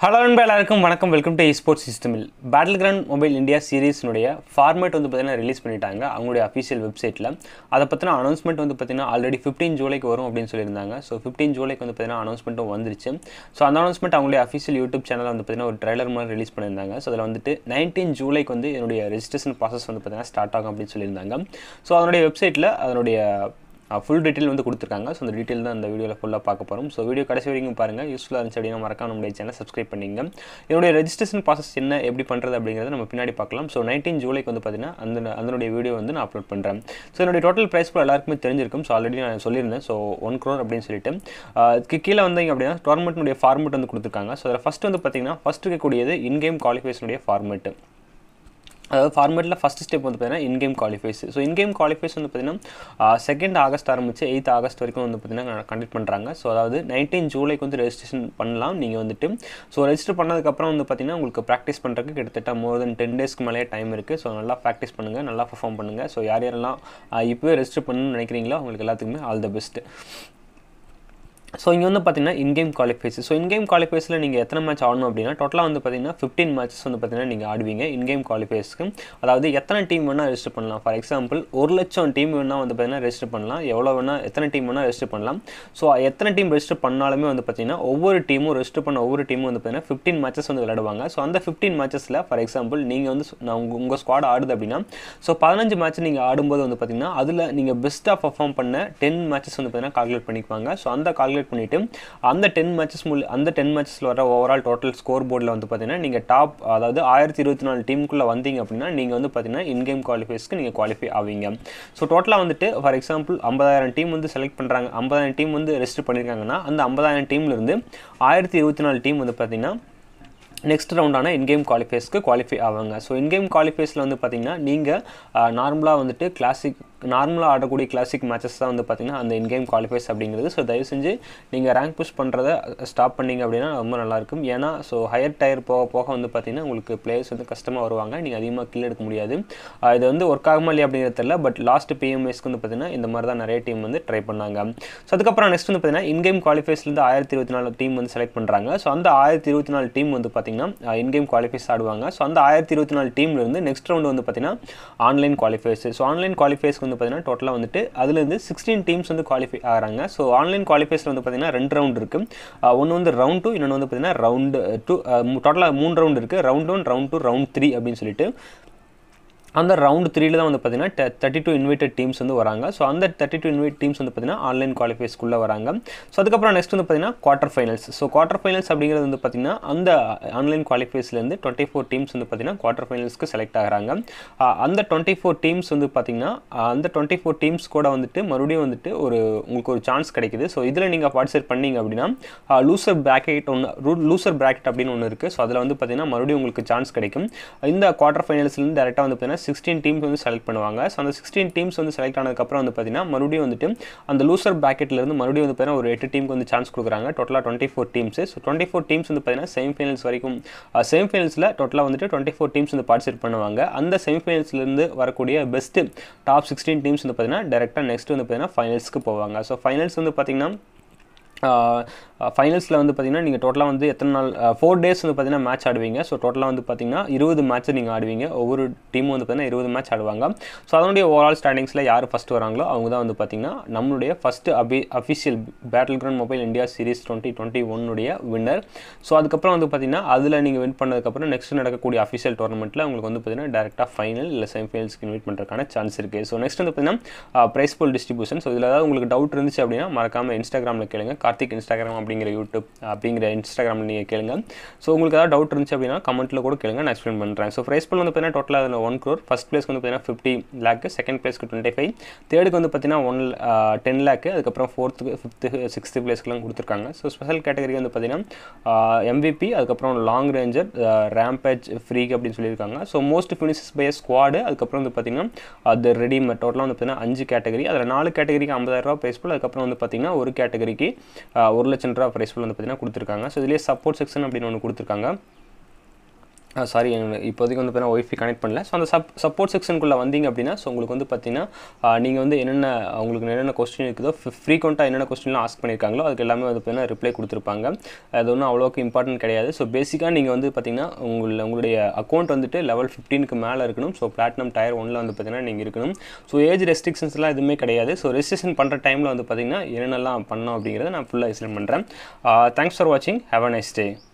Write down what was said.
hello நண்பா எல்லாருக்கும் வணக்கம் வெல்கம் டு ஸ்போர்ட்ஸ் சிஸ்டமில் பேட்டில் கிரவுண்ட் மொபைல் இந்தியா சீரிஸ்னுடைய ஃபார்மேட் வந்து பார்த்தீங்கன்னா ரிலீஸ் பண்ணிட்டாங்க அவங்களுடைய அஃபிஷியல் வெப்சைட்டில் அதை பற்றின அனௌன்ஸ்மெண்ட் வந்து பார்த்தீங்கன்னா ஆல்ரெடி ஃபிஃப்டீன் ஜூலைக்கு வரும் அப்படின்னு சொல்லியிருந்தாங்க ஸோ ஃபிஃப்டீன் ஜூலைக்கு வந்து பார்த்தீங்கன்னா அனௌன்ஸ்மெண்ட்டும் வந்துருச்சு ஸோ அந்த அனௌன்ஸ்மெண்ட் அவங்களுடைய அஃபிஷியல் யூடியூப் சேனலில் வந்து பார்த்தீங்கன்னா ஒரு ட்ரைலர் மாதிரி ரிலீஸ் பண்ணியிருந்தாங்க ஸோ அதில் வந்துட்டு நைன்டீன் ஜூலைக்கு வந்து என்னுடைய ரெஜிஸ்ட்ரேஷன் ப்ராசஸ் வந்து பார்த்தீங்கன்னா ஸ்டார்ட் ஆகும் அப்படின்னு சொல்லியிருந்தாங்க ஸோ அதனுடைய வெப்சைட்டில் அதனுடைய ஃபுல் டீட்டெயில் வந்து கொடுத்துருக்காங்க ஸோ அந்த டீட்டெயில் தான் அந்த வீடியோவில் ஃபுல்லாக பார்க்க போகிறோம் ஸோ வீடியோ கடைசி வரைக்கும் பாருங்கள் யூஸ்ஃபுல்லாக இருந்துச்சு அப்படின்னா மறக்காம நம்மளுடைய சேனல் சப்ஸ்கிரைப் பண்ணிங்க என்னுடைய ரெஜிஸ்ட்ரேஷன் ப்ராசஸ் என்ன எப்படி பண்ணுறது அப்படிங்கிறத நம்ம பின்னாடி பார்க்கலாம் ஸோ நைன்டீன் ஜூலைக்கு வந்து பார்த்தீங்கன்னா அந்த அதனுடைய வீடியோ வந்து நான் அப்லோட் பண்ணுறேன் ஸோ என்னுடைய டோட்டல் ப்ரைஸ் கூட எல்லாருக்குமே தெரிஞ்சிருக்கும் ஸோ ஆல்ரெடி நான் சொல்லியிருந்தேன் ஸோ ஒன் க்ரோர் அப்படின்னு சொல்லிட்டு அதுக்கு கீழே வந்தீங்க அப்படின்னா டோர்னமெண்ட்னுடைய ஃபார்மெட் வந்து கொடுத்துருக்காங்க ஸோ அதில் ஃபஸ்ட் வந்து பார்த்தீங்கன்னா ஃபஸ்ட் இருக்கக்கூடியது இன்கேம் குவாலிஃபிகேஷனுடைய ஃபார்மெட்டு அதாவது ஃபார்மேட்டில் ஃபஸ்ட் ஸ்டெப் வந்து பார்த்தீங்கன்னா in game qualifies so in game qualifies வந்து பார்த்தீங்கன்னா செகண்ட் ஆகஸ்ட் ஆரம்பிச்சு எயித் ஆகஸ்ட் வரைக்கும் வந்து பார்த்தீங்கன்னா கண்டக்ட் பண்ணுறாங்க ஸோ அதாவது நைன்டீன் ஜூலைக்கு வந்து ரெஜிஸ்ட்ரேஷன் பண்ணலாம் நீங்கள் வந்துட்டு ஸோ ரெஜிஸ்டர் பண்ணதுக்கப்புறம் வந்து பார்த்தீங்கன்னா உங்களுக்கு ப்ராக்டிஸ் பண்ணுறதுக்கு கிட்டத்தட்ட மோர் தென் டென் டேஸ்க்கு மேலே டைம் இருக்குது ஸோ நல்லா ப்ராக்டிஸ் பண்ணுங்கள் நல்லா பர்ஃபார்ம் பண்ணுங்கள் ஸோ யார் யாரெல்லாம் இப்போவே ரெஜிஸ்டர் பண்ணணும்னு நினைக்கிறீங்களோ அவங்களுக்கு எல்லாத்துக்குமே ஆல் த பெஸ்ட் ஸோ இங்கே வந்து பார்த்தீங்கன்னா இன்கேம் குவாலிஃபைஸ் ஸோ இன்கேம் குவாலிஃபைஸில் நீங்கள் எத்தனை மேட்ச் ஆடணும் அப்படின்னா டோட்டலாக வந்து பார்த்தீங்கன்னா ஃபிஃப்டீன் மேட்சஸ் வந்து பார்த்தீங்கன்னா நீங்கள் ஆடுவீங்க இன்கேம் குவாலிஃபைஸ்க்கு அதாவது எத்தனை டீம் வேணால் ரெஜிஸ்டர் பண்ணலாம் ஃபார் எக்ஸாம்பிள் ஒரு லட்சம் டீம் வேணால் வந்து பார்த்தீங்கன்னா ரெஜிஸ்டர் பண்ணலாம் எவ்வளோ வேணால் எத்தனை டீம் வேணால் ரெஜிஸ்டர் பண்ணலாம் ஸோ எத்தனை டீம் ரெஜிஸ்டர் பண்ணாலுமே வந்து பார்த்தீங்கன்னா ஒவ்வொரு டீமும் ரெஜிஸ்டர் பண்ண ஒவ்வொரு டீமும் வந்து பார்த்தீங்கன்னா ஃபிஃப்டீன் மேட்சஸ் வந்து விளையாடுவாங்க ஸோ அந்த ஃபிஃப்டீன் மேட்சஸில் ஃபார் எக்ஸாம்பிள் நீங்கள் வந்து நான் உங்கள் உங்கள் ஸ்குவாட் ஆடுது அப்படின்னா ஸோ பதினஞ்சு மேட்ச் நீங்கள் ஆடும்போது வந்து பார்த்தீங்கன்னா அதில் நீங்கள் பெஸ்ட்டாக பர்ஃபார்ம் பண்ண டென் மேட்சஸ் வந்து பார்த்தீங்கன்னா கால்குலேட் பண்ணிக்குவாங்க ஸோ அந்த கால்குலேட் பண்ணிவிட்டு அந்த டென் மேட்சஸ் மூல அந்த டென் மேட்சஸில் வர ஓவரால் டோட்டல் ஸ்கோர் போர்டில் வந்து பார்த்தீங்கன்னா நீங்கள் டாப் அதாவது ஆயிரத்தி இருபத்தி நாலு டீமுக்குள்ளே வந்தீங்க அப்படின்னா நீங்கள் வந்து பார்த்தீங்கன்னா இன்கேம் குவாலிஃபைஸ்க்கு நீங்கள் குவாலிஃபை ஆவீங்க ஸோ டோட்டலாக வந்துட்டு ஃபார் எக்ஸாம்பிள் ஐம்பதாயிரம் டீம் வந்து செலக்ட் பண்ணுறாங்க ஐம்பதாயிரம் டீம் வந்து ரெஜிஸ்டர் பண்ணியிருக்காங்கன்னா அந்த ஐம்பதாயிரம் டீம்லேருந்து ஆயிரத்தி இருபத்தி நாலு டீம் வந்து பார்த்தீங்கன்னா நெக்ஸ்ட் ரவுண்டான இன்கேம் குவாலிஃபைஸ்க்கு குவாலிஃபை ஆவாங்க ஸோ இன்கேம் குவாலிஃபைஸில் வந்து பார்த்தீங்கன்னா நீங்கள் நார்மலாக வந்துட்டு கிளாசிக் நார்மலாக ஆடக்கூடிய கிளாசிக் மேட்சஸ் தான் வந்து பார்த்தீங்கன்னா அந்த இன்கேம் குவாலிஃபைஸ் அப்படிங்கிறது ஸோ தயவு செஞ்சு நீங்கள் ரேங்க் புஷ் பண்ணுறத ஸ்டாப் பண்ணிங்க அப்படின்னா ரொம்ப நல்லாயிருக்கும் ஏன்னா ஸோ ஹையர் டயர் போக போக வந்து பார்த்தீங்கன்னா உங்களுக்கு பிளேயர்ஸ் வந்து கஷ்டமாக வருவாங்க நீங்கள் அதிகமாக கில் எடுக்க முடியாது இது வந்து ஒர்க் ஆகுமா இல்லையா அப்படிங்கிறது தெரியல பட் லாஸ்ட் பிஎம்எஸ்க்கு வந்து பார்த்தீங்கன்னா இந்த மாதிரி தான் நிறைய டீம் வந்து ட்ரை பண்ணாங்க ஸோ அதுக்கப்புறம் நெக்ஸ்ட் வந்து பார்த்தீங்கன்னா இன்கேம் குவாலிஃபைஸ்லேருந்து ஆயிரத்தி இருபத்தி நாலு டீம் வந்து செலக்ட் பண்ணுறாங்க ஸோ அந்த ஆயிரத்தி இருபத்தி நாலு டீம் வந்து பார்த்தீங்கன்னா இன்கேம் குவாலிஃபைஸ் ஆடுவாங்க ஸோ அந்த ஆயிரத்தி இருபத்தி நாலு டீம்லேருந்து நெக்ஸ்ட் ரவுண்ட் வந்து பார்த்தீங்கன்னா ஆன்லைன் குவாலிஃபைஸ் ஸோ ஆன்லைன் குவாலிஃபைஸ்க்கு வந்து பார்த்தீங்கன்னா டோட்டலாக வந்துட்டு அதுலேருந்து சிக்ஸ்டீன் டீம்ஸ் வந்து குவாலிஃபை ஆகிறாங்க ஸோ ஆன்லைன் குவாலிஃபைஸில் வந்து பார்த்தீங்கன்னா ரெண்டு ரவுண்ட் இருக்குது ஒன்று வந்து ரவுண்ட் டூ இன்னொன்று வந்து பார்த்தீங்கன்னா ரவுண்டு டூ டோட்டலாக மூணு ரவுண்ட் இருக்குது round one round two round three அப்படின்னு சொல்லிட்டு அந்த ரவுண்ட் த்ரீல தான் வந்து பார்த்தீங்கன்னா தேர்ட்டி டூ இன்வைட்டட் டீம்ஸ் வந்து வராங்க ஸோ அந்த தேர்ட்டி டூ இன்வைட் டீம்ஸ் வந்து பார்த்தீங்கன்னா ஆன்லைன் குவாலிஃபைஸ்க்குள்ளே வராங்க ஸோ அதுக்கப்புறம் நெக்ஸ்ட் வந்து பார்த்தீங்கன்னா quarter finals so quarter finals அப்படிங்கிறது வந்து பார்த்தீங்கன்னா அந்த ஆன்லைன் குவாலிஃபைஸ்லேருந்து டுவெண்ட்டி ஃபோர் டீம்ஸ் வந்து பார்த்தீங்கன்னா குவார்டர் ஃபைனல்ஸ்க்கு செலக்ட் ஆகிறாங்க அந்த டுவெண்ட்டி ஃபோர் டீம்ஸ் வந்து பார்த்தீங்கன்னா அந்த டுவெண்ட்டி ஃபோர் டீம்ஸ் கூட வந்துட்டு மறுபடியும் வந்துட்டு ஒரு உங்களுக்கு ஒரு சான்ஸ் கிடைக்குது ஸோ இதில் நீங்கள் பார்ட்டிசிபேட் பண்ணீங்க அப்படின்னா லூசர் பிராக்கெட் ஒன்று லூசர் பிராக்கெட் அப்படின்னு ஒன்று இருக்குது ஸோ அதில் வந்து பார்த்தீங்கன்னா மறுபடியும் உங்களுக்கு சான்ஸ் கிடைக்கும் இந்த குவார்டர் ஃபைனல்ஸ்லேருந்து டேரெக்டாக வந்து பார்த்தீங்கன்னா சிக்ஸ்டீன் டீம்ஸ் வந்து செலக்ட் பண்ணுவாங்க ஸோ அந்த சிக்ஸ்டீன் டீம்ஸ் வந்து செலக்ட் ஆனதுக்கப்புறம் வந்து பார்த்தீங்கன்னா மறுபடியும் வந்துட்டு அந்த லூசர் பேக்கெட்லேருந்து மறுபடியும் வந்து பார்த்தீங்கன்னா ஒரு எட்டு டீமுக்கு வந்து சான்ஸ் கொடுக்குறாங்க டோட்டலாக twenty four teams so twenty four teams வந்து பார்த்தீங்கன்னா செமிஃபைனல்ஸ் வரைக்கும் செமிஃபைனல்ஸில் டோட்டலாக வந்துட்டு டுவெண்ட்டி ஃபோர் டீம்ஸ் வந்து பார்ட்டிசிபேட் பண்ணுவாங்க அந்த செமிஃபைனல்ஸ்லேருந்து வரக்கூடிய பெஸ்ட்டு டாப் சிக்ஸ்டீன் டீம்ஸ் வந்து பார்த்தீங்கன்னா டேரெக்டாக நெக்ஸ்ட் வந்து பார்த்தீங்கன்னா ஃபைனல்ஸ்க்கு போவாங்க ஸோ ஃபைனல்ஸ் வந்து பார்த்தீங்கன்னா ஃபைனல்ஸில் வந்து பார்த்தீங்கன்னா நீங்கள் டோட்டலாக வந்து எத்தனை நாள் ஃபோர் டேஸ் வந்து பார்த்தீங்கன்னா மேட்ச் ஆடுவீங்க ஸோ டோட்டலாக வந்து பார்த்தீங்கன்னா இருபது மேட்ச் நீங்கள் ஆடுவீங்க ஒவ்வொரு டீமும் வந்து பார்த்தீங்கன்னா இருபது மேட்ச் ஆடுவாங்க ஸோ அதனுடைய ஓவரால் ஸ்டாண்டிங்ஸில் யார் ஃபஸ்ட்டு வராங்களோ அவங்க தான் வந்து பார்த்தீங்கன்னா நம்மளுடைய ஃபஸ்ட்டு அபி official battle ground mobile India series twenty twenty ஒன்னுடைய வின்னர் ஸோ அதுக்கப்புறம் வந்து பார்த்தீங்கன்னா அதில் நீங்கள் வின் பண்ணதுக்கப்புறம் நெக்ஸ்ட் நடக்கக்கூடிய அஃபிஷியல் டோர்னமெண்ட்டில் உங்களுக்கு வந்து பார்த்தீங்கன்னா டேரெக்டாக ஃபைனல் இல்லை செமிஃபைனல்ஸ்க்கு இன்வைட் பண்ணுறதுக்கான சான்ஸ் இருக்குது ஸோ நெக்ஸ்ட் வந்து பார்த்தீங்கன்னா ப்ரைஸ் போல் டிஸ்ட்ரிபியூஷன் ஸோ இதில் ஏதாவது உங்களுக்கு டவுட் இருந்துச்சு அப்படின்னா மறக்காமல் இன்ஸ்டாகிராமில் கேளுங்க கார்த்திக் இன்ஸ்டாகிராம் அப்படிங்கிற யூடியூப் அப்படிங்கிற இன்ஸ்டாகிராமில் நீங்கள் கேளுங்க ஸோ உங்களுக்கு ஏதாவது டவுட் இருந்துச்சு அப்படின்னா கமெண்ட்டில் கூட கேளுங்க நான் எக்ஸ்பிளைன் பண்ணுறேன் ஸோ ப்ரைஸ் வந்து பார்த்தீங்கன்னா டோட்டலாக அதில் ஒன் க்ரோர் ஃபஸ்ட் பிளேஸ்க்கு வந்து பார்த்தீங்கன்னா ஃபிஃப்டி லேக்கு செகண்ட் பிளேஸ்க்கு டுவெண்ட்டி ஃபைவ் தேர்டுக்கு வந்து பார்த்தீங்கன்னா ஒன் டென் லேக்கு அதுக்கப்புறம் ஃபோர்த்துக்கு ஃபிஃப்த்து சிக்ஸ்த்து பிளேஸ்க்குலாம் கொடுத்துருக்காங்க ஸோ ஸ்பெஷல் கேட்டகரி வந்து பார்த்தீங்கன்னா எம்விபி அதுக்கப்புறம் லாங் ரேஞ்சர் ரேம்பேஜ் ஃப்ரீக் அப்படின்னு சொல்லியிருக்காங்க so most finishes by squad அதுக்கப்புறம் வந்து பார்த்தீங்கன்னா அது ரெடிமேட் டோட்டலாக வந்து பார்த்தீங்கன்னா அஞ்சு கேட்டகரி அதில் நாலு கேட்டகரிக்கு ஐம்பதாயிரரூபா ப்ரைஸ் போல் அதுக்கப்புறம் வந்து பார்த்தீங்கன்னா ஒரு கேட்டகரிக்கு ஒரு லட்சம் ரூபா ப்ரைஸ் வந்து பார்த்தீங்கன்னா கொடுத்துருக்காங்க ஸோ இதுலேயே சப்போர்ட் செக்ஷன் அப்படின்னு ஒன்று கொடுத்துருக்காங்க சாரி இப்போதைக்கு வந்து பார்த்தீங்கன்னா ஒய்ஃபை கனெக்ட் பண்ணல ஸோ அந்த சப் சப்போர்ட் செக்ஷனுக்குள்ளே வந்தீங்க அப்படின்னா ஸோ உங்களுக்கு வந்து பார்த்தீங்கன்னா நீங்கள் வந்து என்னென்ன உங்களுக்கு என்னென்ன கொஸ்டின் இருக்குதோ ஃப்ரீக்வெண்ட்டாக என்னென்ன கொஸ்டின்லாம் ஆஸ்க் பண்ணியிருக்காங்களோ அதுக்கு எல்லாமே வந்து பார்த்தீங்கன்னா ரிப்ளை கொடுத்துருப்பாங்க அது ஒன்றும் அவ்வளோக்கு இம்பார்ட்டன்ட் கிடையாது ஸோ பேசிக்காக நீங்கள் வந்து பார்த்தீங்கன்னா உங்கள் உங்களுடைய அக்கௌண்ட் வந்துட்டு லெவல் ஃபிஃப்டீனுக்கு மேலே இருக்கணும் ஸோ பிளாட்டினம் டயர் ஒன்ல வந்து பார்த்தீங்கன்னா நீங்கள் இருக்கணும் ஸோ ஏஜ் ரெஸ்ட்ரிக்ஷன்ஸ்லாம் எதுவுமே கிடையாது ஸோ ரெஜிஸ்ட்ரேஷன் பண்ணுற டைமில் வந்து பார்த்தீங்கன்னா என்னென்னலாம் பண்ணோம் அப்படிங்கிறத நான் ஃபுல்லாக எக்ஸ்பிளைன் பண்ணுறேன் தேங்க்ஸ் ஃபார் வாட்சிங் ஹேவ் அ நைஸ் டே